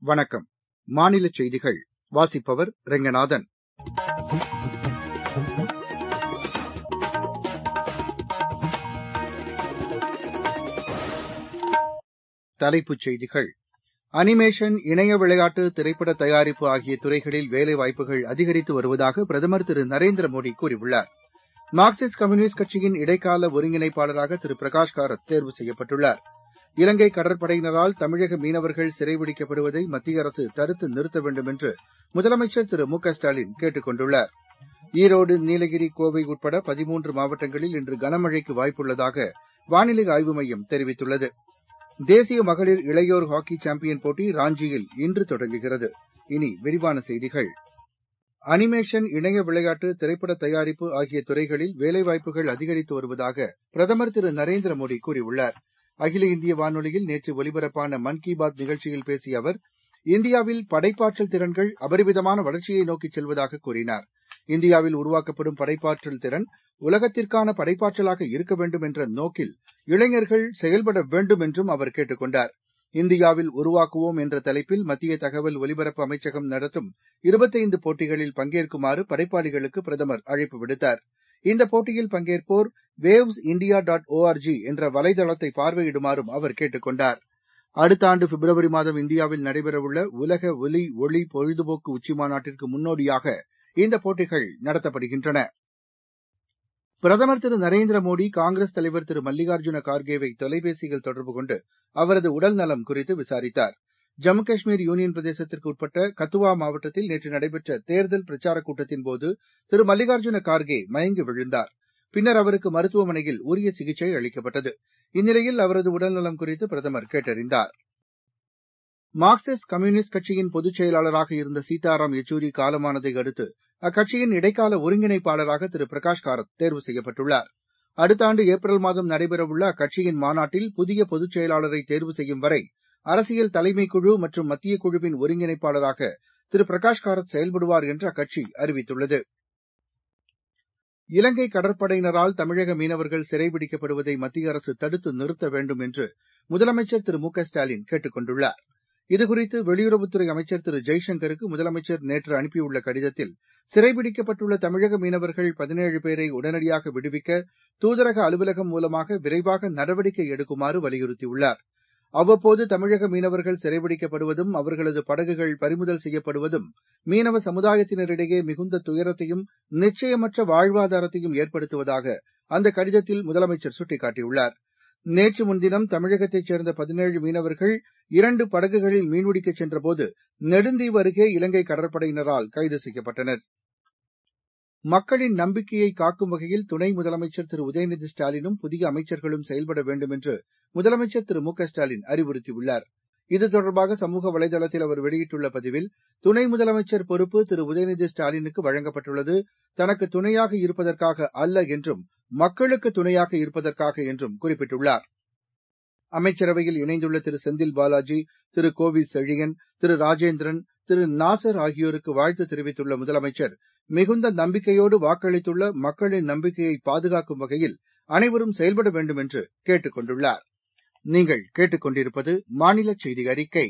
வணக்கம் மாநிலச் செய்திகள் வாசிப்பவர் ரெங்கநாதன் தலைப்புச் செய்திகள் அனிமேஷன் இணைய விளையாட்டு திரைப்பட தயாரிப்பு ஆகிய துறைகளில் வேலைவாய்ப்புகள் அதிகரித்து வருவதாக பிரதமர் திரு நரேந்திர மோடி கூறியுள்ளார் மார்க்சிஸ்ட் கம்யூனிஸ்ட் கட்சியின் இடைக்கால ஒருங்கிணைப்பாளராக திரு பிரகாஷ் காரத் தேர்வு செய்யப்பட்டுள்ளார் இலங்கை கடற்படையினரால் தமிழக மீனவர்கள் சிறைபிடிக்கப்படுவதை மத்திய அரசு தடுத்து நிறுத்த வேண்டும் என்று முதலமைச்சர் திரு மு க ஸ்டாலின் கேட்டுக் கொண்டுள்ளார் ஈரோடு நீலகிரி கோவை உட்பட பதிமூன்று மாவட்டங்களில் இன்று கனமழைக்கு வாய்ப்புள்ளதாக வானிலை ஆய்வு மையம் தெரிவித்துள்ளது தேசிய மகளிர் இளையோர் ஹாக்கி சாம்பியன் போட்டி ராஞ்சியில் இன்று தொடங்குகிறது இனி விரிவான செய்திகள் அனிமேஷன் இணைய விளையாட்டு திரைப்பட தயாரிப்பு ஆகிய துறைகளில் வேலைவாய்ப்புகள் அதிகரித்து வருவதாக பிரதமர் திரு நரேந்திர மோடி கூறியுள்ளார் அகில இந்திய வானொலியில் நேற்று ஒலிபரப்பான மன் கி பாத் நிகழ்ச்சியில் பேசிய அவர் இந்தியாவில் படைப்பாற்றல் திறன்கள் அபரிவிதமான வளர்ச்சியை நோக்கிச் செல்வதாக கூறினார் இந்தியாவில் உருவாக்கப்படும் படைப்பாற்றல் திறன் உலகத்திற்கான படைப்பாற்றலாக இருக்க வேண்டும் என்ற நோக்கில் இளைஞர்கள் செயல்பட வேண்டும் என்றும் அவர் கேட்டுக் கொண்டார் இந்தியாவில் உருவாக்குவோம் என்ற தலைப்பில் மத்திய தகவல் ஒலிபரப்பு அமைச்சகம் நடத்தும் இருபத்தைந்து போட்டிகளில் பங்கேற்குமாறு படைப்பாளிகளுக்கு பிரதமர் அழைப்பு விடுத்தார் இந்த போட்டியில் பங்கேற்போர் வேவ்ஸ் இண்டியா டாட் ஓஆர்ஜி என்ற வலைதளத்தை பார்வையிடுமாறும் அவர் கேட்டுக் கொண்டார் அடுத்த ஆண்டு பிப்ரவரி மாதம் இந்தியாவில் நடைபெறவுள்ள உலக ஒலி ஒளி பொழுதுபோக்கு உச்சிமாநாட்டிற்கு முன்னோடியாக இந்த போட்டிகள் நடத்தப்படுகின்றன பிரதமர் திரு நரேந்திர மோடி காங்கிரஸ் தலைவர் திரு மல்லிகார்ஜுன கார்கேவை தொலைபேசியில் தொடர்பு கொண்டு அவரது உடல் நலம் குறித்து விசாரித்தார் ஜம்மு காஷ்மீர் யூனியன் பிரதேசத்திற்கு உட்பட்ட கத்துவா மாவட்டத்தில் நேற்று நடைபெற்ற தேர்தல் பிரச்சாரக் கூட்டத்தின்போது திரு மல்லிகார்ஜுன கார்கே மயங்கி விழுந்தார் பின்னர் அவருக்கு மருத்துவமனையில் உரிய சிகிச்சை அளிக்கப்பட்டது இந்நிலையில் அவரது உடல்நலம் குறித்து பிரதமர் கேட்டறிந்தார் மார்க்சிஸ்ட் கம்யூனிஸ்ட் கட்சியின் பொதுச் செயலாளராக இருந்த சீதாராம் யெச்சூரி காலமானதை அடுத்து அக்கட்சியின் இடைக்கால ஒருங்கிணைப்பாளராக திரு பிரகாஷ் காரத் தேர்வு செய்யப்பட்டுள்ளார் அடுத்த ஆண்டு ஏப்ரல் மாதம் நடைபெறவுள்ள அக்கட்சியின் மாநாட்டில் புதிய பொதுச் செயலாளரை தேர்வு செய்யும் வரை அரசியல் தலைமைக் குழு மற்றும் மத்திய குழுவின் ஒருங்கிணைப்பாளராக திரு பிரகாஷ் காரத் செயல்படுவார் என்று அக்கட்சி அறிவித்துள்ளது இலங்கை கடற்படையினரால் தமிழக மீனவர்கள் சிறைபிடிக்கப்படுவதை மத்திய அரசு தடுத்து நிறுத்த வேண்டும் என்று முதலமைச்சர் திரு மு க ஸ்டாலின் கேட்டுக் கொண்டுள்ளார் இதுகுறித்து வெளியுறவுத்துறை அமைச்சர் திரு ஜெய்சங்கருக்கு முதலமைச்சர் நேற்று அனுப்பியுள்ள கடிதத்தில் சிறைபிடிக்கப்பட்டுள்ள தமிழக மீனவர்கள் பதினேழு பேரை உடனடியாக விடுவிக்க தூதரக அலுவலகம் மூலமாக விரைவாக நடவடிக்கை எடுக்குமாறு வலியுறுத்தியுள்ளார் அவ்வப்போது தமிழக மீனவர்கள் சிறைபிடிக்கப்படுவதும் அவர்களது படகுகள் பறிமுதல் செய்யப்படுவதும் மீனவ சமுதாயத்தினரிடையே மிகுந்த துயரத்தையும் நிச்சயமற்ற வாழ்வாதாரத்தையும் ஏற்படுத்துவதாக அந்த கடிதத்தில் முதலமைச்சர் சுட்டிக்காட்டியுள்ளார் நேற்று முன்தினம் தமிழகத்தைச் சேர்ந்த பதினேழு மீனவர்கள் இரண்டு படகுகளில் மீன்பிடிக்கச் சென்றபோது நெடுந்தீவு அருகே இலங்கை கடற்படையினரால் கைது செய்யப்பட்டனர் மக்களின் நம்பிக்கையை காக்கும் வகையில் துணை முதலமைச்சர் திரு உதயநிதி ஸ்டாலினும் புதிய அமைச்சர்களும் செயல்பட வேண்டும் என்று முதலமைச்சர் திரு மு க ஸ்டாலின் அறிவுறுத்தியுள்ளார் இது தொடர்பாக சமூக வலைதளத்தில் அவர் வெளியிட்டுள்ள பதிவில் துணை முதலமைச்சர் பொறுப்பு திரு உதயநிதி ஸ்டாலினுக்கு வழங்கப்பட்டுள்ளது தனக்கு துணையாக இருப்பதற்காக அல்ல என்றும் மக்களுக்கு துணையாக இருப்பதற்காக என்றும் குறிப்பிட்டுள்ளார் அமைச்சரவையில் இணைந்துள்ள திரு செந்தில் பாலாஜி திரு கோவி செழியன் திரு ராஜேந்திரன் திரு நாசர் ஆகியோருக்கு வாழ்த்து தெரிவித்துள்ள முதலமைச்சர் மிகுந்த நம்பிக்கையோடு வாக்களித்துள்ள மக்களின் நம்பிக்கையை பாதுகாக்கும் வகையில் அனைவரும் செயல்பட வேண்டும் என்று கேட்டுக் கொண்டுள்ளார் நீங்கள் கேட்டுக்கொண்டிருப்பது மாநில செய்தி அறிக்கை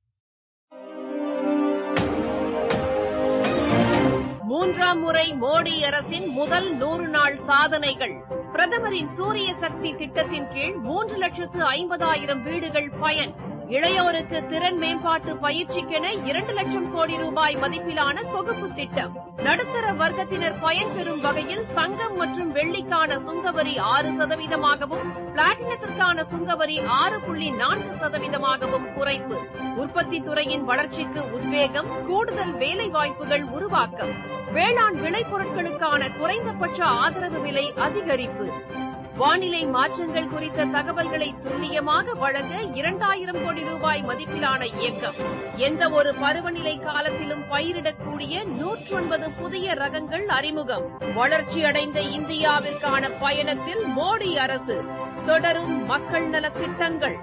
மூன்றாம் முறை மோடி அரசின் முதல் நூறு நாள் சாதனைகள் பிரதமரின் சூரிய சக்தி திட்டத்தின் கீழ் மூன்று லட்சத்து ஐம்பதாயிரம் வீடுகள் பயன் இளையோருக்கு திறன் மேம்பாட்டு பயிற்சிக்கென இரண்டு லட்சம் கோடி ரூபாய் மதிப்பிலான தொகுப்பு திட்டம் நடுத்தர வர்க்கத்தினர் பயன்பெறும் வகையில் தங்கம் மற்றும் வெள்ளிக்கான சுங்கவரி ஆறு சதவீதமாகவும் பிளாட்டினத்திற்கான சுங்கவரி ஆறு புள்ளி நான்கு சதவீதமாகவும் குறைப்பு உற்பத்தி துறையின் வளர்ச்சிக்கு உத்வேகம் கூடுதல் வேலைவாய்ப்புகள் உருவாக்கம் வேளாண் விளைபொருட்களுக்கான குறைந்தபட்ச ஆதரவு விலை அதிகரிப்பு வானிலை மாற்றங்கள் குறித்த தகவல்களை துல்லியமாக வழங்க இரண்டாயிரம் கோடி ரூபாய் மதிப்பிலான இயக்கம் எந்த ஒரு பருவநிலை காலத்திலும் பயிரிடக்கூடிய நூற்றொன்பது புதிய ரகங்கள் அறிமுகம் வளர்ச்சியடைந்த இந்தியாவிற்கான பயணத்தில் மோடி அரசு தொடரும் மக்கள் நலத் திட்டங்கள்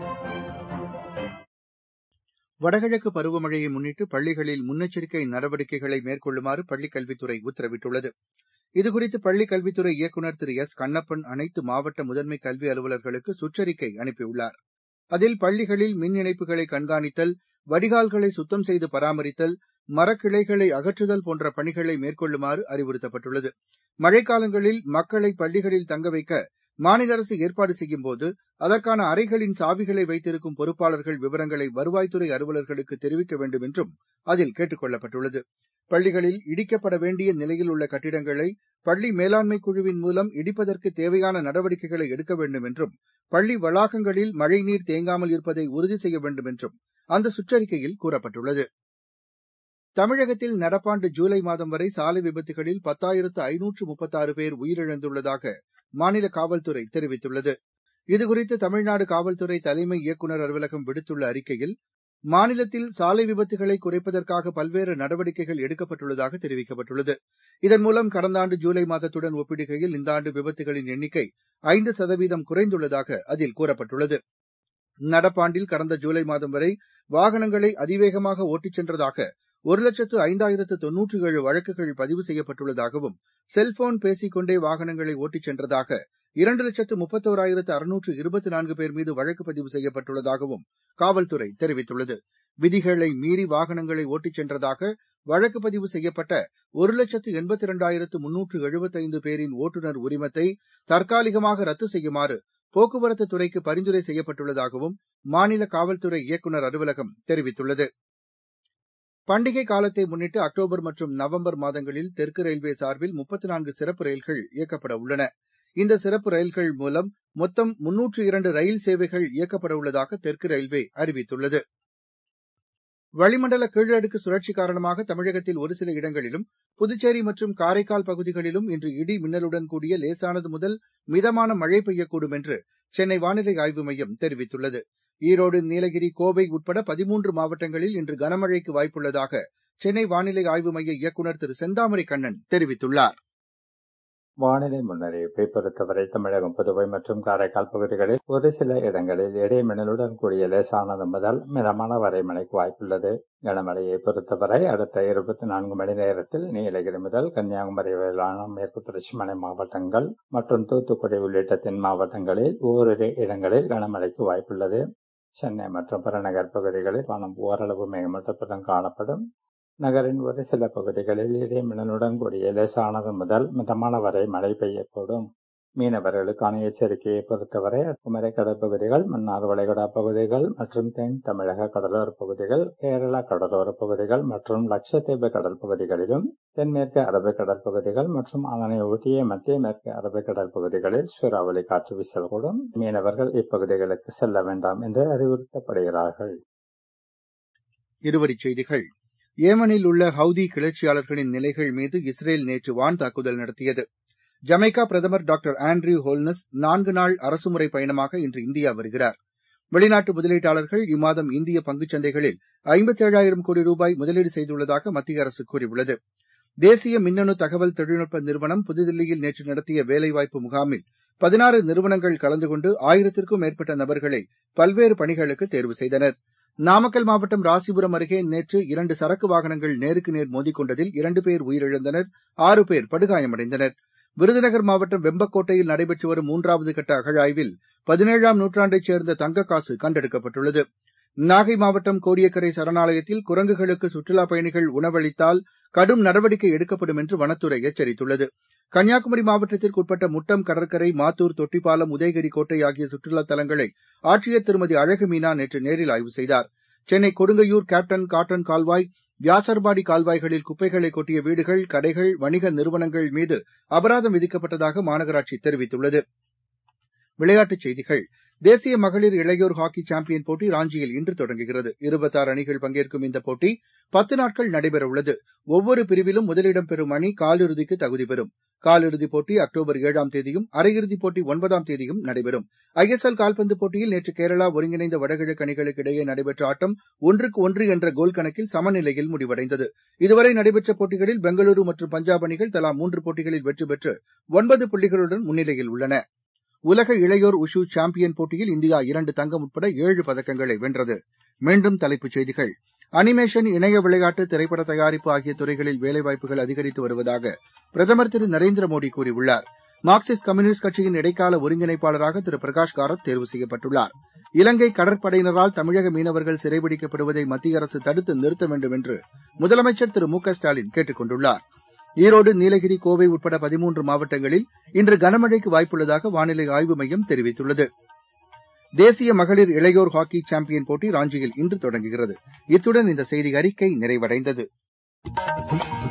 வடகிழக்கு பருவமழையை முன்னிட்டு பள்ளிகளில் முன்னெச்சரிக்கை நடவடிக்கைகளை மேற்கொள்ளுமாறு பள்ளிக் கல்வித்துறை உத்தரவிட்டுள்ளது இதுகுறித்து பள்ளிக் கல்வித்துறை இயக்குநர் திரு எஸ் கண்ணப்பன் அனைத்து மாவட்ட முதன்மை கல்வி அலுவலர்களுக்கு சுற்றறிக்கை அனுப்பியுள்ளார் அதில் பள்ளிகளில் மின் இணைப்புகளை கண்காணித்தல் வடிகால்களை சுத்தம் செய்து பராமரித்தல் மரக்கிளைகளை அகற்றுதல் போன்ற பணிகளை மேற்கொள்ளுமாறு அறிவுறுத்தப்பட்டுள்ளது மழைக்காலங்களில் மக்களை பள்ளிகளில் தங்க வைக்க மாநில அரசு ஏற்பாடு செய்யும்போது அதற்கான அறைகளின் சாவிகளை வைத்திருக்கும் பொறுப்பாளர்கள் விவரங்களை வருவாய்த்துறை அலுவலர்களுக்கு தெரிவிக்க வேண்டும் என்றும் அதில் கேட்டுக் கொள்ளப்பட்டுள்ளது பள்ளிகளில் இடிக்கப்பட வேண்டிய நிலையில் உள்ள கட்டிடங்களை பள்ளி மேலாண்மை குழுவின் மூலம் இடிப்பதற்கு தேவையான நடவடிக்கைகளை எடுக்க வேண்டும் என்றும் பள்ளி வளாகங்களில் மழைநீர் தேங்காமல் இருப்பதை உறுதி செய்ய வேண்டும் என்றும் அந்த சுற்றறிக்கையில் கூறப்பட்டுள்ளது தமிழகத்தில் நடப்பாண்டு ஜூலை மாதம் வரை சாலை விபத்துகளில் பத்தாயிரத்து ஐநூற்று முப்பத்தாறு பேர் உயிரிழந்துள்ளதாக மாநில காவல்துறை தெரிவித்துள்ளது இதுகுறித்து தமிழ்நாடு காவல்துறை தலைமை இயக்குநர் அலுவலகம் விடுத்துள்ள அறிக்கையில் மாநிலத்தில் சாலை விபத்துகளை குறைப்பதற்காக பல்வேறு நடவடிக்கைகள் எடுக்கப்பட்டுள்ளதாக தெரிவிக்கப்பட்டுள்ளது இதன் மூலம் கடந்த ஆண்டு ஜூலை மாதத்துடன் ஒப்பிடுகையில் இந்த ஆண்டு விபத்துகளின் எண்ணிக்கை ஐந்து சதவீதம் குறைந்துள்ளதாக அதில் கூறப்பட்டுள்ளது நடப்பாண்டில் கடந்த ஜூலை மாதம் வரை வாகனங்களை அதிவேகமாக ஓட்டிச் சென்றதாக ஒரு லட்சத்து ஐந்தாயிரத்து தொன்னூற்றி ஏழு வழக்குகள் பதிவு செய்யப்பட்டுள்ளதாகவும் செல்போன் பேசிக் கொண்டே வாகனங்களை ஓட்டிச் சென்றதாக இரண்டு லட்சத்து முப்பத்தோராயிரத்து அறுநூற்று இருபத்தி நான்கு பேர் மீது வழக்கு பதிவு செய்யப்பட்டுள்ளதாகவும் காவல்துறை தெரிவித்துள்ளது விதிகளை மீறி வாகனங்களை ஓட்டிச் சென்றதாக வழக்கு பதிவு செய்யப்பட்ட ஒரு லட்சத்து எண்பத்தி இரண்டாயிரத்து முன்னூற்று எழுபத்தைந்து பேரின் ஓட்டுநர் உரிமத்தை தற்காலிகமாக ரத்து செய்யுமாறு போக்குவரத்து துறைக்கு பரிந்துரை செய்யப்பட்டுள்ளதாகவும் மாநில காவல்துறை இயக்குநர் அலுவலகம் தெரிவித்துள்ளது பண்டிகை காலத்தை முன்னிட்டு அக்டோபர் மற்றும் நவம்பர் மாதங்களில் தெற்கு ரயில்வே சார்பில் முப்பத்தி நான்கு சிறப்பு ரயில்கள் இயக்கப்பட உள்ளன இந்த சிறப்பு ரயில்கள் மூலம் மொத்தம் முன்னூற்று இரண்டு ரயில் சேவைகள் இயக்கப்பட உள்ளதாக தெற்கு ரயில்வே அறிவித்துள்ளது வளிமண்டல கீழடுக்கு சுழற்சி காரணமாக தமிழகத்தில் ஒரு சில இடங்களிலும் புதுச்சேரி மற்றும் காரைக்கால் பகுதிகளிலும் இன்று இடி மின்னலுடன் கூடிய லேசானது முதல் மிதமான மழை பெய்யக்கூடும் என்று சென்னை வானிலை ஆய்வு மையம் தெரிவித்துள்ளது ஈரோடு நீலகிரி கோவை உட்பட பதிமூன்று மாவட்டங்களில் இன்று கனமழைக்கு வாய்ப்புள்ளதாக சென்னை வானிலை ஆய்வு மைய இயக்குநர் திரு செந்தாமரை கண்ணன் தெரிவித்துள்ளார் வானிலை முன்னறிவிப்பை பொறுத்தவரை தமிழகம் புதுவை மற்றும் காரைக்கால் பகுதிகளில் ஒரு சில இடங்களில் இடைமின்னலுடன் கூடிய லேசானது முதல் மிதமான வரை மழைக்கு வாய்ப்புள்ளது கனமழையை பொறுத்தவரை அடுத்த இருபத்தி நான்கு மணி நேரத்தில் நீலகிரி முதல் கன்னியாகுமரி வரையிலான மேற்கு தொடர்ச்சி மலை மாவட்டங்கள் மற்றும் தூத்துக்குடி உள்ளிட்ட தென் மாவட்டங்களில் ஓரிரு இடங்களில் கனமழைக்கு வாய்ப்புள்ளது சென்னை மற்றும் புறநகர் பகுதிகளில் வானம் ஓரளவு மேகமூட்டத்துடன் காணப்படும் நகரின் ஒரு சில பகுதிகளில் இடைமின்னலுடன் கூடிய லேசானது முதல் மிதமான வரை மழை பெய்யக்கூடும் மீனவர்களுக்கான எச்சரிக்கையை பொறுத்தவரை குமரி கடற்பகுதிகள் மன்னார் வளைகுடா பகுதிகள் மற்றும் தென் தமிழக கடலோர பகுதிகள் கேரளா கடலோர பகுதிகள் மற்றும் லட்சத்தீவு கடல் பகுதிகளிலும் தென்மேற்கு அரபிக் கடல் பகுதிகள் மற்றும் அதனை ஒட்டிய மத்திய மேற்கு அரபிக் கடல் பகுதிகளில் சூறாவளி காற்று வீசக்கூடும் மீனவர்கள் இப்பகுதிகளுக்கு செல்ல வேண்டாம் என்று அறிவுறுத்தப்படுகிறார்கள் இருவரிச் செய்திகள் ஏமனில் உள்ள ஹவுதி கிளர்ச்சியாளர்களின் நிலைகள் மீது இஸ்ரேல் நேற்று வான் தாக்குதல் நடத்தியது ஜமைக்கா பிரதமர் டாக்டர் ஆண்ட்ரியூ ஹோல்னஸ் நான்கு நாள் அரசுமுறை பயணமாக இன்று இந்தியா வருகிறார் வெளிநாட்டு முதலீட்டாளர்கள் இம்மாதம் இந்திய பங்குச் சந்தைகளில் ஐம்பத்தேழாயிரம் கோடி ரூபாய் முதலீடு செய்துள்ளதாக மத்திய அரசு கூறியுள்ளது தேசிய மின்னணு தகவல் தொழில்நுட்ப நிறுவனம் புதுதில்லியில் நேற்று நடத்திய வேலைவாய்ப்பு முகாமில் பதினாறு நிறுவனங்கள் கலந்து கொண்டு ஆயிரத்திற்கும் மேற்பட்ட நபர்களை பல்வேறு பணிகளுக்கு தேர்வு செய்தனர் நாமக்கல் மாவட்டம் ராசிபுரம் அருகே நேற்று இரண்டு சரக்கு வாகனங்கள் நேருக்கு நேர் மோதிக்கொண்டதில் இரண்டு பேர் உயிரிழந்தனர் ஆறு பேர் படுகாயமடைந்தனர் விருதுநகர் மாவட்டம் வெம்பக்கோட்டையில் நடைபெற்று வரும் மூன்றாவது கட்ட அகழாய்வில் பதினேழாம் நூற்றாண்டைச் சேர்ந்த தங்கக்காசு கண்டெடுக்கப்பட்டுள்ளது நாகை மாவட்டம் கோடியக்கரை சரணாலயத்தில் குரங்குகளுக்கு சுற்றுலாப் பயணிகள் உணவளித்தால் கடும் நடவடிக்கை எடுக்கப்படும் என்று வனத்துறை எச்சரித்துள்ளது கன்னியாகுமரி மாவட்டத்திற்கு உட்பட்ட முட்டம் கடற்கரை மாத்தூர் தொட்டிப்பாலம் உதயகிரி கோட்டை ஆகிய சுற்றுலாத் தலங்களை ஆட்சியர் திருமதி அழகு மீனா நேற்று நேரில் ஆய்வு செய்தார் சென்னை கொடுங்கையூர் கேப்டன் காட்டன் கால்வாய் வியாசர்பாடி கால்வாய்களில் குப்பைகளை கொட்டிய வீடுகள் கடைகள் வணிக நிறுவனங்கள் மீது அபராதம் விதிக்கப்பட்டதாக மாநகராட்சி தெரிவித்துள்ளது விளையாட்டுச் செய்திகள் தேசிய மகளிர் இளையோர் ஹாக்கி சாம்பியன் போட்டி ராஞ்சியில் இன்று தொடங்குகிறது இருபத்தாறு அணிகள் பங்கேற்கும் இந்த போட்டி பத்து நாட்கள் நடைபெறவுள்ளது ஒவ்வொரு பிரிவிலும் முதலிடம் பெறும் அணி காலிறுதிக்கு தகுதி பெறும் காலிறுதிப் போட்டி அக்டோபர் ஏழாம் தேதியும் அரையிறுதிப் போட்டி ஒன்பதாம் தேதியும் நடைபெறும் ஐஎஸ்எல் கால்பந்து போட்டியில் நேற்று கேரளா ஒருங்கிணைந்த வடகிழக்கு அணிகளுக்கு இடையே நடைபெற்ற ஆட்டம் ஒன்றுக்கு ஒன்று என்ற கோல் கணக்கில் சமநிலையில் முடிவடைந்தது இதுவரை நடைபெற்ற போட்டிகளில் பெங்களூரு மற்றும் பஞ்சாப் அணிகள் தலா மூன்று போட்டிகளில் வெற்றி பெற்று ஒன்பது புள்ளிகளுடன் முன்னிலையில் உள்ளன உலக இளையோர் உஷு சாம்பியன் போட்டியில் இந்தியா இரண்டு தங்கம் உட்பட ஏழு பதக்கங்களை வென்றது மீண்டும் தலைப்புச் செய்திகள் அனிமேஷன் இணைய விளையாட்டு திரைப்பட தயாரிப்பு ஆகிய துறைகளில் வேலைவாய்ப்புகள் அதிகரித்து வருவதாக பிரதமர் திரு நரேந்திர மோடி கூறியுள்ளார் மார்க்சிஸ்ட் கம்யூனிஸ்ட் கட்சியின் இடைக்கால ஒருங்கிணைப்பாளராக திரு பிரகாஷ் காரத் தேர்வு செய்யப்பட்டுள்ளார் இலங்கை கடற்படையினரால் தமிழக மீனவர்கள் சிறைபிடிக்கப்படுவதை மத்திய அரசு தடுத்து நிறுத்த வேண்டும் என்று முதலமைச்சர் திரு மு க ஸ்டாலின் கேட்டுக் கொண்டுள்ளார் ஈரோடு நீலகிரி கோவை உட்பட பதிமூன்று மாவட்டங்களில் இன்று கனமழைக்கு வாய்ப்புள்ளதாக வானிலை ஆய்வு மையம் தெரிவித்துள்ளது தேசிய மகளிர் இளையோர் ஹாக்கி சாம்பியன் போட்டி ராஞ்சியில் இன்று தொடங்குகிறது இத்துடன் இந்த செய்தி அறிக்கை நிறைவடைந்தது